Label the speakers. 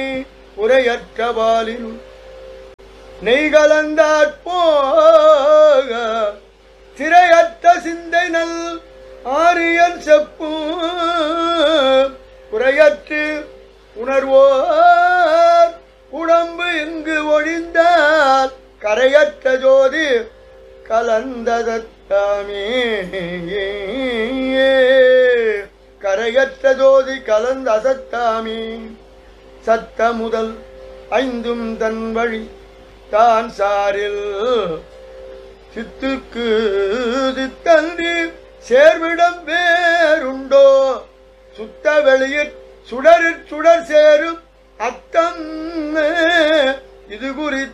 Speaker 1: உரையற்றவாலில் நெய் கலந்தாற்போக திரையற்ற சிந்தை நல் ஆரியன் செப்பும் குறையற்று உணர்வோர் உடம்பு இங்கு ஒழிந்தால் கரையற்ற ஜோதி கலந்ததத்தாமே கரையற்ற ஜோதி கலந்த அசத்தாமே சத்த முதல் ஐந்தும் தன் வழி தான் சாரில் சித்துக்கு சித்தன்றி சேர்விடம் வேறுண்டோ சுத்த வெளியில் சுடரிற் சுடர் சேரும் அத்தம் இது குறித்து